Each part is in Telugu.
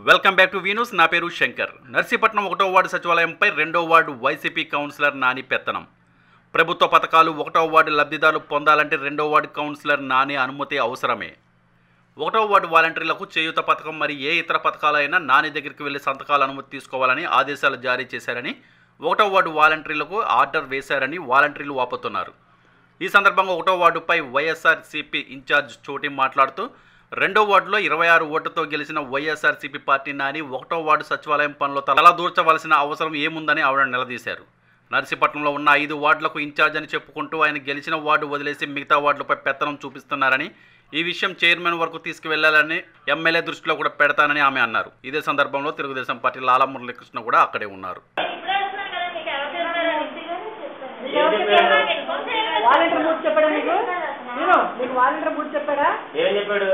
వెల్కమ్ బ్యాక్ టు వీనూస్ నా పేరు శంకర్ నర్సీపట్నం ఒకటో వార్డు సచివాలయంపై రెండో వార్డు వైసీపీ కౌన్సిలర్ నాని పెత్తనం ప్రభుత్వ పథకాలు ఒకటో వార్డు లబ్ధిదారులు పొందాలంటే రెండో వార్డు కౌన్సిలర్ నాని అనుమతి అవసరమే ఒకటో వార్డు వాలంటీర్లకు చేయూత పథకం మరి ఏ ఇతర పథకాలైనా నాని దగ్గరికి వెళ్లి సంతకాల అనుమతి తీసుకోవాలని ఆదేశాలు జారీ చేశారని ఒకటో వార్డు వాలంటీర్లకు ఆర్డర్ వేశారని వాలంటీర్లు వాపోతున్నారు ఈ సందర్భంగా ఒకటో వార్డుపై వైఎస్ఆర్సీపీ ఇన్ఛార్జ్ చోటి మాట్లాడుతూ రెండో వార్డులో ఇరవై ఆరు ఓట్లతో గెలిచిన వైఎస్ఆర్సీపీ పార్టీ నాని ఒకటో వార్డు సచివాలయం పనిలో తల దూర్చవలసిన అవసరం ఏముందని ఆవిడ నిలదీశారు నర్సీపట్నంలో ఉన్న ఐదు వార్డులకు ఇన్ఛార్జ్ అని చెప్పుకుంటూ ఆయన గెలిచిన వార్డు వదిలేసి మిగతా వార్డులపై పెత్తనం చూపిస్తున్నారని ఈ విషయం చైర్మన్ వరకు తీసుకువెళ్లాలని ఎమ్మెల్యే దృష్టిలో కూడా పెడతానని ఆమె అన్నారు ఇదే సందర్భంలో తెలుగుదేశం పార్టీ లాలా మురళీకృష్ణ కూడా అక్కడే ఉన్నారు వాలంటీర్ బూత్ చెప్పాడా మీకు నేను మీకు వాలంటీర్ బూత్ చెప్పాడా ఏం చెప్పాడు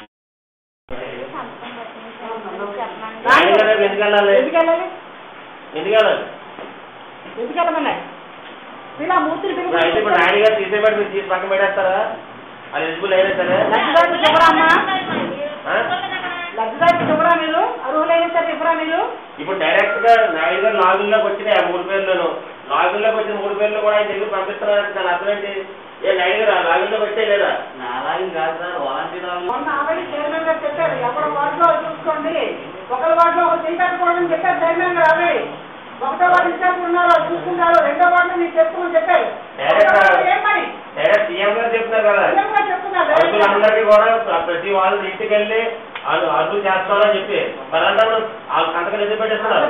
రాని- ఆయన కదా ఎందుకు వెళ్ళాలి ఎందుకు వెళ్ళాలి ఎందుకు వెళ్ళాలి ఎందుకు వెళ్ళమన్నాయి ఇలా మూర్తిని ఇప్పుడు అయితే ఇప్పుడు నాయుడు గారు తీసేపెట్టి మీరు తీసి పక్కన పెట్టేస్తారా అది ఎలిజిబుల్ అయినా సరే లబ్ధిదారులు చెప్పరా అమ్మా ఆ? లబ్ధిదారులు చెప్పరా మీరు అర్హులైన సరే చెప్పరా మీరు ఇప్పుడు డైరెక్ట్ గా నాయుడు గారు లాగిన్ లోకి వచ్చినాయి ఆ మూడు పేర్లను లాగిన్ లోకి వచ్చిన మూడు పేర్లు కూడా ఆయన దగ్గర పంపిస్తున్నారంటే దాని అర్థం ఏంటి ఏ నాయుడు గారు లాగిన్ లోకి వచ్చే లేదా నాలాగిన కాదు సార్ వాలంటీర్ మొన్న ఆల్రెడీ చైర్మన్ గారు చెప్పారు ఎవరి వార్డులో చూసుకోండి ఒకరి వార్డులో ఒక చేయి పెట్టకూడదని చెప్పారు చైర్మన్ గారు ఆల్రెడీ ఒకటో వార్డు ఇన్ఛార్జ్ ఉన్నారు చూసుకుంటారు రెండో వార్డు మీకు చెప్పుకోమని చెప్పారు ఒకటో వార్డు ఏం పని డైరెక్ట్ సీఎం గారు చెప్తున్నారు కదా సీఎం గారు చెప్తున్నారు అర్హులందరికీ కూడా ప్రతి వాళ్ళు ఇంటికి వెళ్ళి వాళ్ళు అర్హులు చేస్తారని చెప్పి మరి అంటే ఆ సంతకం ఎందుకు పెట్టేస్తున్నారు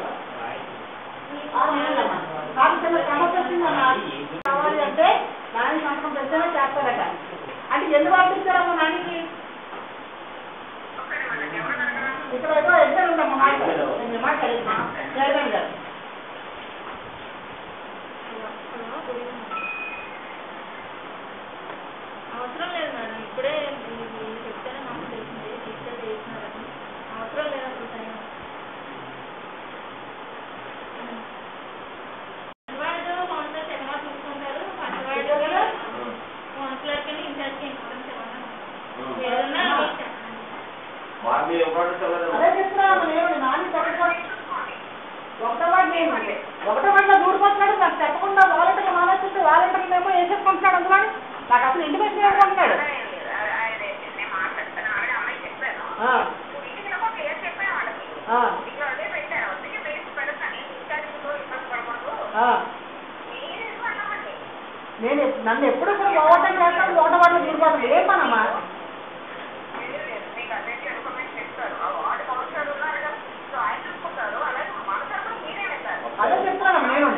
నాకు చిన్న సమస్య వచ్చిందమ్మా. కావాలి అంటే నాని సంతకం పెడితేనే చేస్తారట అంటే ఎన్ని వార్డు ఇచ్చారమ్మా నానికి ఇక్కడ ఏదో ఎద్దరు ఉందమ్మా మాట నేను మాట్లాడేది చైర్మన్ గారు అవసరం లేదు మేడం ఇప్పుడే మీరు చెప్తేనే మాకు తెలిసింది టీచర్ చేసినారని అవసరం లేదు అసలు టైం పసివాడు కౌన్సిలర్ సినిమా చూసుకుంటారు పసివాడు కౌన్సిలర్ కింద ఇన్ఛార్జ్ ఇన్ఫార్మ్ ఏదన్నా మీకు చెప్పండి. మాకు మీరు ఇంపార్టెన్స్ ఇవ్వలేదు అదే చెప్తున్నాను నేను నాని చెప్పకుండా ఒకటో వాడు నేను ఒకటో వాడిలో దూరిపోతున్నాడు నాకు చెప్పకుండా వాలంటీర్లు మానేస్తుంటే వాలంటీర్లు ఏమో వేసేసుకుంటున్నాడు అందులో నాకు అసలు ఇంటి మీద చేసుకుంటున్నాడు ఆ, ఆ, ఆ. నేను ఎప్- నన్ను ఎప్పుడు కూడా ఓవర్ చేస్తాను ఒకటో వాడిలో దూరిపోతుంది ఏం పనమ్మా అదే చెప్తున్నాను నేను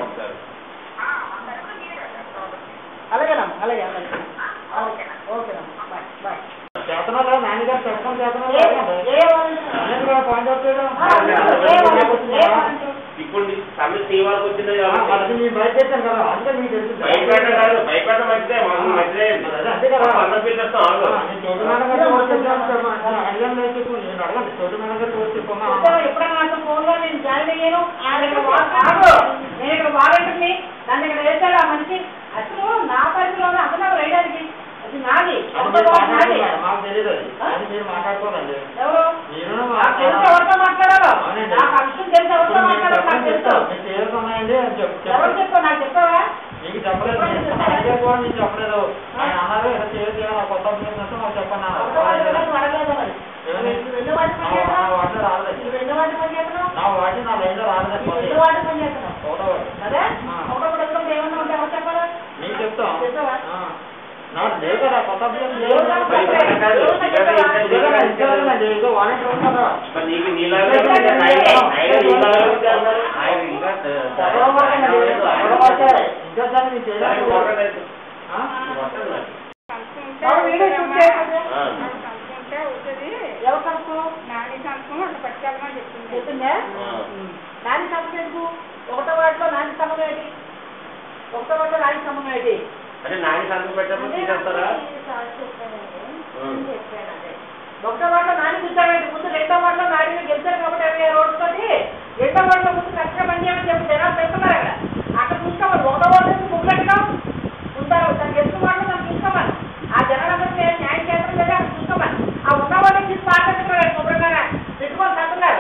అలాగేనమ్మా అలాగే అలాగే అలాగే ఓకేనమ్మా బాయ్ బాయ్ చేతనాలు నాన్నగారు చెప్పడం చేతనాలు ఏ ఏ వాలంటీర్? పాయింట్ అవుట్ చేయడం ఆ, ఏ వాలంటీర్? ఏ వాలంటీర్? ఇప్పుడు నీ సమస్య నీ వాళ్ళకి వచ్చింది అది కాబట్టి నేను బయట చేశాను కదా అందుకే మీకు తెలుసు భయపెట్ట కాదు భయపెట్ట మంచిదే మాకు మంచిదే అంతే కదా. అందరం పిలిచేస్తాం ఆగు. నేను చోటు మేడం గారికి ఓటు చెప్పాను సార్. నేను అడిగాను లేదు చెప్పు నేను అడగండి చోటు మేడం గారికి ఓటు చెప్పమ్మా చెప్తావా? ఎప్పుడైనా నాతో ఫోన్లో నేను జాయిన్ అయ్యాను ఆయన ఇక్కడ వా- ఆగు. నేను ఇక్కడ వాలంటీర్ని నన్ను ఇక్కడ వేశాడు ఆ మనిషి అసలు నా పరిధిలోనే అతను నాకు వేయడానికి అది నాది అది ఒక మీరు వార్డు నాది మాట్లాడుకోవాలి మాకు తెలియదు అది అది మీరు మాట్లాడుకోవాలండి ఎవరు మీరు నాకు తెలుసు ఎవరితో మాట్లాడాలో అవునండి. నాకు ఆ విషయం తెలుసు ఎవరితో మాట్లాడాలో నాకు తెలుసు మీకు చేయాల్సి ఉన్నాయండి అని చెప్పు ఎవరు చెప్పండి. చెప్పావు నాకు చెప్పావా మీకు చెప్పలేదు నేను అడిగారు కూడా మీకు చెప్పలేదు ఆయన అన్నారు ఇలా చేయాలి ఇలా కొత్త బిజినెస్ నాకు చెప్పండి ఒక వార్డు అన్నారు నాకు అడగలేదు మరి ఏమని? నువ్వు ఎన్ని వార్డు పని నా చేస్తున్నావు వాటిలో రాలేదు నువ్వు ఎన్ని వార్డు పని చేస్తున్నావు నా వాటి నా లైన్లో రాలేదు నువ్వు ఎన్ని వార్డు పని చేస్తున్నావు ఒకటో వాటి. అదే ఆ. ఒకప్పుడు ఎక్కడ ఏమన్నా ఉంటే ఎవరు చెప్పాలి మీకు చెప్తాం చెప్తావా? ఆ. నాకు లేదు కదా కొత్త బిజినెస్ లేదు లేదు కదా. కదా. భయపెట్ట కాదు. ఇక్కడ ఇక్కడ ఇదిగో ఇక్కడ ఇచ్చేవాళ్ళండి. ఇదిగో వాలంటీర్ ఉంది కదా. మరి నీకు నీలాగా నాయుడు నాయుడు నీలాగా చేస్తారు. ఆయన ఇంకా ఎవరో ఒకరండి. ఎవరో ఒకరే. ఇంకా సార్ మీకు దానికి తెలియదు. ఓటర్ లేదు. ఆ? ఓటర్ లేదు. ఎవరు వీడియో షూట్ చేయకపోతే ఆ. ఎవరు కలుపు నాని సంతకం అట్లా పట్టుకెళ్ళమని చెప్పింది చెప్పిందా ఆ. నాని సంబంధం ఎందుకు ఒకటో వాటిలో నాని సంబంధం ఏంటి ఒకటో వాటిలో నాని సంబంధం ఏంటి అంటే నాని సంతకం పెట్టినప్పుడు తీసేస్తారా ఒకటో వాటిలో నాని కూర్చోబెట్టి ముందు రెండో వాటిలో నాని గెలిచారు కాబట్టి అవి రోడ్డు తోటి రెండో వాటిలో ముందు కరెక్ట్గా పనిచేయమని చెప్పి జనాలు పెడుతున్నారు అక్కడ అక్కడ చూసుకోవాలి ఒకటో వాటిలో ముగ్గులెట్టడం ఉంటారు తను గెలిచిన వాటిలో మనం చూసుకోవాలి ఆ జనాలందరికీ న్యాయం చేస్తాం లేదా అక్కడ చూసుకోవాలి ఆ ఉన్న వాళ్ళకి తీసి పాట పెట్టుకోవాలి శుభ్రంగా పెట్టుకొని తగ్గుతున్నారు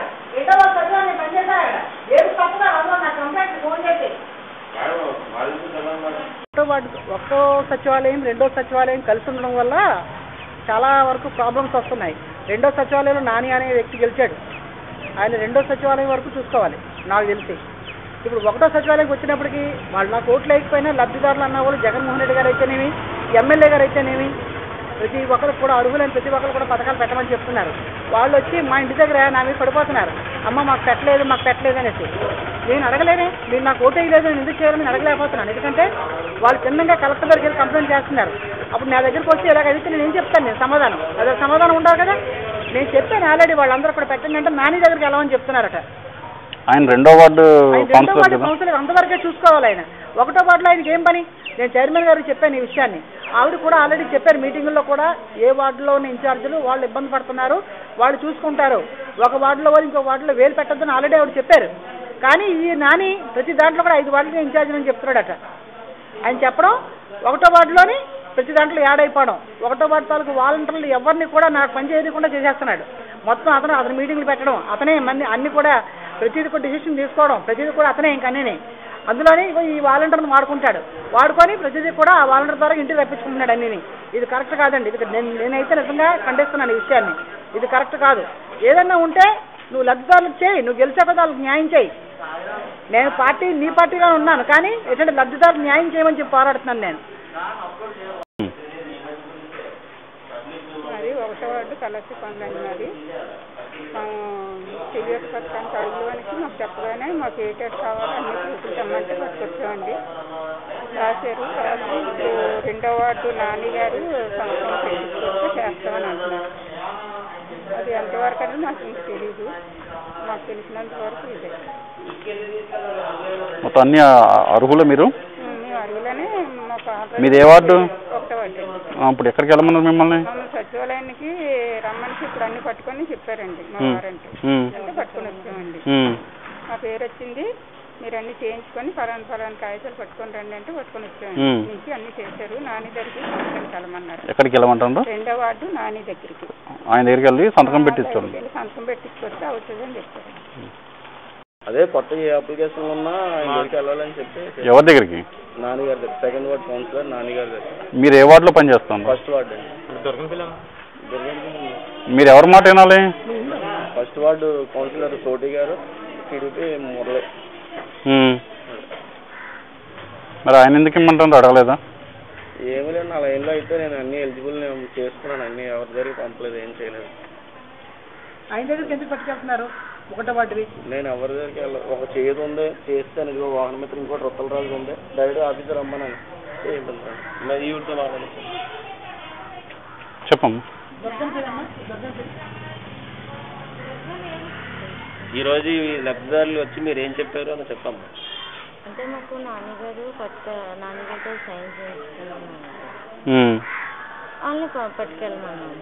వార్డు ఒకటో సచివాలయం రెండో సచివాలయం కలిసి ఉండడం వల్ల చాలా వరకు ప్రాబ్లమ్స్ వస్తున్నాయి రెండో సచివాలయంలో నాని అనే వ్యక్తి గెలిచాడు ఆయన రెండో సచివాలయం వరకు చూసుకోవాలి నాకు తెలిసి ఇప్పుడు ఒకటో సచివాలయంకి వచ్చినప్పటికీ వాళ్ళు నాకు ఓట్లు లేకపోయినా లబ్ధిదారులు అన్న వాళ్ళు జగన్మోహన్ రెడ్డి గారు అయితేనేమి ఎమ్మెల్యే గారు అయితేనేమి ప్రతి ఒక్కరు కూడా అర్హులైన ప్రతి ఒక్కరు కూడా పథకాలు పెట్టమని చెప్తున్నారు వాళ్ళు వచ్చి మా ఇంటి దగ్గర నా మీద పడిపోతున్నారు అమ్మ మాకు పెట్టలేదు మాకు పెట్టలేదు అనేసి నేను అడగలేనే మీరు నాకు ఓటు వేయలేదు నేను ఎందుకు చేయాలని నేను అడగలేకపోతున్నాను ఎందుకంటే వాళ్ళు చిన్నగా కలెక్టర్ దగ్గరికి వెళ్ళి కంప్లైంట్ చేస్తున్నారు అప్పుడు నా దగ్గరికి వచ్చి ఇలాగ అడిగితే నేను ఏం చెప్తాను నేను సమాధానం అదే సమాధానం ఉండాలి కదా నేను చెప్పాను ఆల్రెడీ వాళ్ళందరూ కూడా పెట్టండి అంటే నాని దగ్గరికి వెళ్ళమని చెప్తున్నారట ఆయన రెండో వార్డు ఆయన రెండో కౌన్సిలర్ వార్డు కదా కౌన్సిలర్ అంతవరకే చూసుకోవాలి ఆయన ఒకటో వార్డులో ఆయనకి ఏం పని నేను చైర్మన్ గారికి చెప్పాను ఈ విషయాన్ని ఆవిడ కూడా ఆల్రెడీ చెప్పారు మీటింగుల్లో కూడా ఏ వార్డులో ఉన్న ఇన్ఛార్జీలు వాళ్ళు ఇబ్బంది పడుతున్నారు వాళ్ళు చూసుకుంటారు ఒక వార్డులో వాళ్ళు ఇంకో వార్డులో వేలు పెట్టొద్దని ఆల్రెడీ ఆవిడ చెప్పారు కానీ ఈ నాని ప్రతి దాంట్లో కూడా ఐదు వార్డులు ఇన్ఛార్జ్ అని చెప్తున్నాడట ఆయన చెప్పడం ఒకటో వార్డులోని ప్రతి దాంట్లో యాడ్ అయిపోవడం ఒకటో వార్డు తాలూకు వాలంటీర్లు ఎవరిని కూడా నాకు పని చేయకుండా చేసేస్తున్నాడు మొత్తం అతను అతను మీటింగ్లు పెట్టడం అతనే మన్ని అన్ని కూడా ప్రతిదీ కూడా డిసిషన్ తీసుకోవడం ప్రతిదీ కూడా అతనే ఇంక అన్నీ అందులోని ఇగో ఈ వాలంటీర్ని వాడుకుంటాడు వాడుకొని ప్రతిదీ కూడా ఆ వాలంటీర్ ద్వారా ఇంటికి రప్పించుకుంటున్నాడు అన్నీ ఇది కరెక్ట్ కాదండి ఇది నేను నేనైతే నిజంగా ఖండిస్తున్నాను ఈ విషయాన్ని ఇది కరెక్ట్ కాదు ఏదన్నా ఉంటే నువ్వు లబ్ధిదారులకు చేయి నువ్వు గెలిచే కదా వాళ్ళకి న్యాయం చేయి నేను పార్టీ నీ పార్టీలో ఉన్నాను కానీ ఎటువంటి లబ్ధిదారులకు న్యాయం చేయమని చెప్పి పోరాడుతున్నాను నేను అది ఒకటో వార్డు కలసి పనులండి మాది తెలియక పథకానికి అడుగులోనికి మాకు చెప్పగానే మాకు ఏ టెస్ట్ కావాలో అన్ని ప్రూఫ్లు తెమ్మంటే పట్టుకొచ్చామండి రాశారు రాసి ఇప్పుడు రెండో వార్డు నాని గారు సంవత్సరం పెట్టించుకుంటే చేస్తామని అంటున్నారు అది ఎంతవరకు అనేది మాకు ఇంక తెలియదు మాకు తెలిసినంత వరకు ఇదే మొత్తం అన్ని అర్హులు మీరు మేము అడుగులోనే మాకు ఆల్రెడీ మీది ఏ వార్డు? ఒకటో వార్డు ఆ, ఇప్పుడు ఎక్కడికి వెళ్ళమన్నారు మిమ్మల్ని మమ్మల్ని సచివాలయానికి రమ్మని ఇప్పుడు అన్ని పట్టుకొని చెప్పారండి మా ఉమ్. వారంటే ఉమ్. అంటే పట్టుకొని వచ్చామండి ఉమ్. మా పేరు వచ్చింది మీరు అన్ని చేయించుకొని ఫలానా ఫలానా కాగితాలు పట్టుకొని రండి అంటే పట్టుకొని వచ్చామండి ఉమ్. నుంచి అన్ని చేశారు నాని దగ్గరికి సంతకం కలమన్నారు ఎక్కడికి వెళ్ళమంటారు రెండో వార్డు నాని దగ్గరికి ఆయన దగ్గరికి వెళ్ళి సంతకం పెట్టించారు దగ్గరికి వెళ్ళి సంతకం పెట్టించుకొస్తే అవుతుందని చెప్పారు అదే కొత్త ఏ అప్లికేషన్ ఉన్నా ఆయన దగ్గరికి వెళ్ళాలని చెప్పి ఎవరి దగ్గరికి నాన్నగారి దగ్గర సెకండ్ వార్డ్ కౌన్సిలర్ నాన్నగారి దగ్గర మీరు ఏ వార్డులో పనిచేస్తున్నారు ఫస్ట్ వార్డ్ అండి దుర్గం మీరు ఎవరి మాట వినాలి ఫస్ట్ వార్డు కౌన్సిలర్ తోటి గారు టీడీపీ మురళి ఉమ్. మరి ఆయన ఎందుకు ఇమ్మంటారు అడగలేదా ఏమీ లేదు నా లైన్లో అయితే నేను అన్ని ఎలిజిబుల్ నేను చేసుకున్నాను అన్ని ఎవరి దగ్గరికి పంపలేదు ఏం చేయలేదు ఆయన దగ్గరికి ఎందుకు పట్టుకెళ్తున్నారు ఒకటో వార్డువి నేను ఎవరి దగ్గరికి వెళ్ళ ఒక చేతి ఉంది చేస్తాను ఇదిగో వాహన మిత్రం ఇంకోటి రొత్తల రాజు ఉంది డైరెక్ట్ ఆఫీసర్ రమ్మన్నాను ఏం మరి ఈవిడితో మాట్లాడుతాను చెప్పమ్మా ఈరోజు ఈ లబ్ధిదారులు వచ్చి మీరు ఏం చెప్పారు అని చెప్పమ్మా అంటే మాకు నాన్నగారు పట్ట నాన్నగారితో సైన్ చేయించుకున్నాను ఉమ్. వాళ్ళని ప- పట్టుకెళ్ళమన్నాను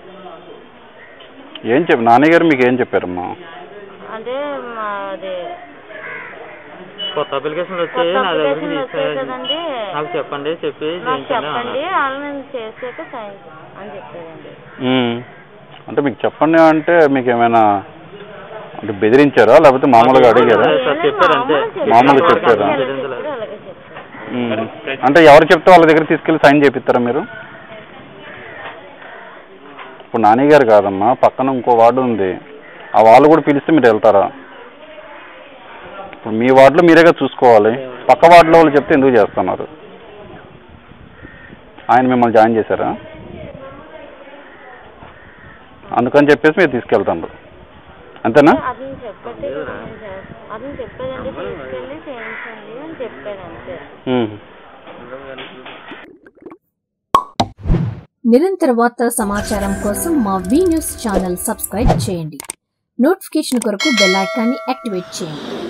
ఏం చెప్పి నాన్నగారు మీకు ఏం చెప్పారమ్మా అంటే మా అది కొత్త అప్లికేషన్లు కొత్త వచ్చాయి నా దగ్గరికి అప్లికేషన్లు వచ్చాయి తీసుకుని కదండి నాకు చెప్పండి చెప్పి నాకు చేయించండి చెప్పండి అన్నారు. వాళ్ళని చేసాక సైన్ అని చెప్పారండి ఉమ్. అంటే మీకు చెప్పండి అంటే మీకు ఏమైనా అంటే బెదిరించారా లేకపోతే మామూలుగా అడిగారా లేదు సార్, చెప్పారు అంతే. మామూలుగా చెప్పారా? అలాగే చెప్పారు, అలాగే చెప్పారు ఉమ్. అంటే ఎవరు చెప్తే వాళ్ళ దగ్గర తీసుకెళ్ళి సైన్ చేపిస్తారా మీరు ఇప్పుడు నాని గారు కాదమ్మా పక్కన ఇంకో వార్డు ఉంది ఆ వాళ్ళు కూడా పిలిస్తే మీరు వెళ్తారా ఇప్పుడు మీ వార్డులో మీరేగా చూసుకోవాలి పక్క వార్డులో వాళ్ళు చెప్తే ఎందుకు చేస్తున్నారు ఆయన మిమ్మల్ని జాయిన్ చేశారా అందుకని చెప్పేసి మీరు తీసుకెళ్తారు అంతేనా అతను చెప్పట్టే కదా నేను చేస్తాను అతను చెప్పాడండి తీసుకెళ్ళి చేయించండి అని చెప్పాడు అంతే ఉమ్. నిరంతర వార్తా సమాచారం కోసం మా వి న్యూస్ ఛానల్ సబ్స్క్రైబ్ చేయండి నోటిఫికేషన్ కొరకు బెల్ ఐకాన్ని యాక్టివేట్ చేయండి